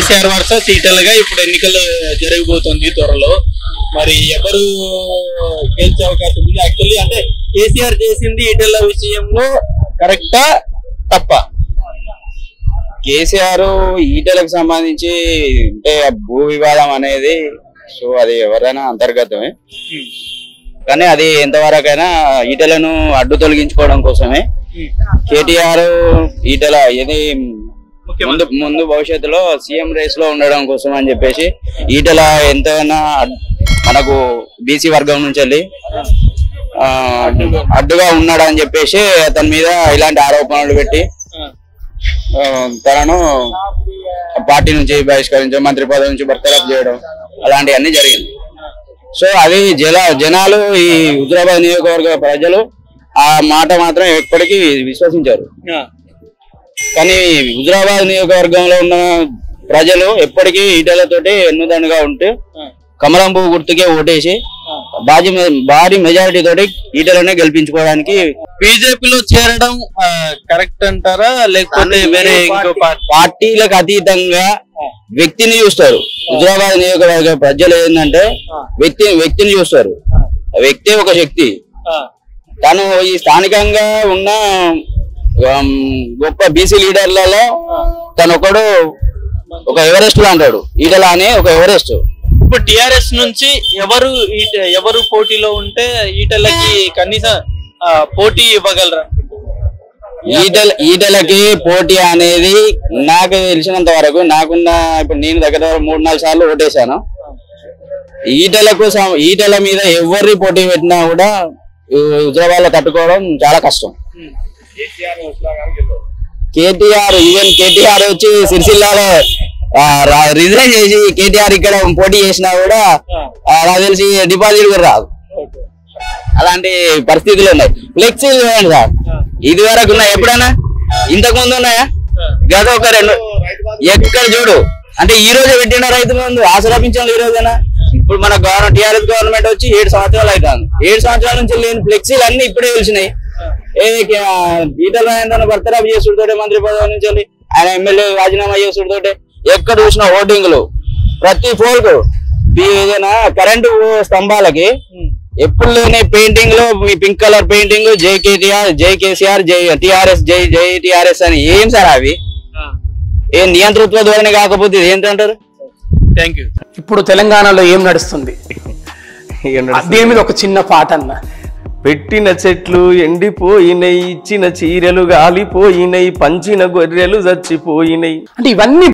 KCR versus ఈటలుగా ఇప్పుడు ఎన్నికలు జరగబోతుంది త్వరలో మరి ఎవరు గెలిచే అవకాశం ఉంది యాక్చువల్లీ అంటే కేసీఆర్ చేసింది ఈటల విషయంలో కరెక్టా తప్ప కేసీఆర్ ఈటలకు సంబంధించి అంటే ఆ భూ వివాదం అనేది సో అది ఎవరైనా అంతర్గతమే కానీ అది ఎంతవరకైనా ఈటలను అడ్డు తొలగించుకోవడం కోసమే కేటీఆర్ ఈటల ఇది ముందు ముందు భవిష్యత్తులో సీఎం రేస్ లో ఉండడం కోసం అని చెప్పేసి ఈటల ఎంతైనా అడ్- మనకు బీసీ వర్గం నుంచి వెళ్ళి ఆ, అడ్డుగా ఉన్నాడు అని చెప్పేసి అతని మీద ఇలాంటి ఆరోపణలు పెట్టి ఆ, తనను పార్టీ నుంచి బహిష్కరించడం మంత్రి పదవి నుంచి బర్తరఫ్ చేయడం అలాంటివన్నీ జరిగింది సో అది జల జనాలు ఈ హుజరాబాద్ నియోజకవర్గ ప్రజలు ఆ మాట మాత్రం ఎప్పటికీ విశ్వసించారు కానీ హుజరాబాద్ నియోజకవర్గంలో ఉన్న ప్రజలు ఎప్పటికీ ఈటలతోటి ఎన్నుదండుగా ఉంటే కమలం పువ్వు గుర్తుకే ఓటేసి భారీ మె- భారీ మెజారిటీ తోటి ఈటలనే గెలిపించుకోవడానికి బీజేపీలో చేరడం కరెక్ట్ అంటారా లేకపోతే వేరే ఇంకో పార్టీ పార్టీలకు అతీతంగా వ్యక్తిని చూస్తారు హుజరాబాద్ నియోజకవర్గ ప్రజలు ఏంటంటే వ్యక్తి వ్యక్తిని చూస్తారు ఆ వ్యక్తి ఒక శక్తి తను ఈ స్థానికంగా ఉన్న ఆమ్, గొప్ప బీసీ లీడర్లలో తను ఒకడు ఒక ఎవరెస్ట్ లో అంటాడు ఈటల అనే ఒక ఎవరెస్ట్ ఇప్పుడు టిఆర్ఎస్ నుంచి ఎవరు ఈట- ఎవరు పోటీలో ఉంటే ఈటలకి కనీసం ఆ, పోటీ ఇవ్వగలరా ఈటల ఈటలకి పోటీ అనేది నాకు తెలిసినంత వరకు నాకున్న ఇప్పుడు నేను దగ్గర దగ్గర మూడు నాలుగు సార్లు ఓటేశాను ఈటలకు సం- ఈటల మీద ఎవరి పోటీ పెట్టినా కూడా హుజరాబాద్ లో తట్టుకోవడం చాలా కష్టం కేటీఆర్ ఈవెన్ కేటీఆర్ వచ్చి సిరిసిల్లాలో రిజైన్ చేసి కేటీఆర్ ఇక్కడ పోటీ చేసినా కూడా ఆ, నాకు తెలిసి డిపాజిట్ కూడా రాదు అలాంటి పరిస్థితులు ఉన్నాయి ఫ్లెక్సీలు చూడండి సార్ ఇది వరకు ఉన్నాయి ఎప్పుడైనా ఇంతకు ముందు ఉన్నాయా గత ఒక రెండు ఎక్కడ చూడు అంటే ఈ రోజే పెట్టిన రైతు ముందు ఆసరా పింఛన్లు ఈ రోజేనా ఇప్పుడు మన గవర్నమెంట్ టిఆర్ఎస్ గవర్నమెంట్ వచ్చి ఏడు సంవత్సరాలు అవుతుంది ఏడు సంవత్సరాల నుంచి లేని ఫ్లెక్సీలు అన్ని ఇప్పుడే తెలిసినాయి ఏ ఈటల రాజేంద్ర బర్తరాపు చేసుడుతోటే మంత్రి పదవి నుంచి వెళ్ళి ఆయన ఎమ్మెల్యే రాజీనామా చేసుడుతోటే ఎక్కడ చూసిన ఓటింగ్లు ప్రతి ఫోల్కు ఏదైనా కరెంటు స్తంభాలకి ఎప్పుడు లేని పెయింటింగ్ లో మీ పింక్ కలర్ పెయింటింగ్ జై కేటీఆర్ జై కేసీఆర్ జై టిఆర్ఎస్ జై జై టిఆర్ఎస్ అని ఏం సార్ అవి ఏం నియంతృత్వ ధోరణి కాకపోతే ఇది ఏంటంటారు థ్యాంక్ యూ ఇప్పుడు తెలంగాణలో ఏం నడుస్తుంది దీని మీద ఒక చిన్న పాట అన్న పెట్టిన చెట్లు ఎండిపోయినయి ఇచ్చిన చీరలు గాలిపోయినయి పంచిన గొర్రెలు చచ్చిపోయినయి అంటే ఇవన్నీ